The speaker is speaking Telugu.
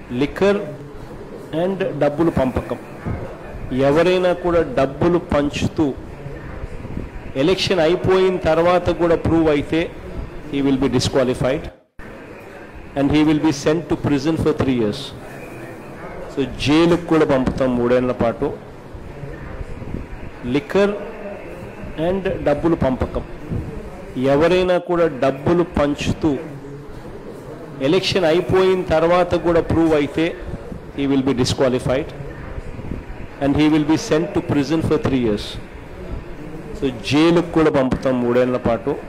లిక్కర్ అండ్ డబ్బులు పంపకం ఎవరైనా కూడా డబ్బులు పంచుతూ ఎలక్షన్ అయిపోయిన తర్వాత కూడా ప్రూవ్ అయితే he will be disqualified and he will be sent to prison for three years so జైలుకు కూడా పంపుతాం మూడేళ్ల పాటు లిక్కర్ అండ్ డబ్బులు పంపకం ఎవరైనా కూడా డబ్బులు పంచుతూ ఎలక్షన్ అయిపోయిన తర్వాత కూడా ప్రూవ్ అయితే he will be disqualified and he will be sent to prison for three years so జైలుకు కూడా పంపుతాం మూడేళ్ల పాటు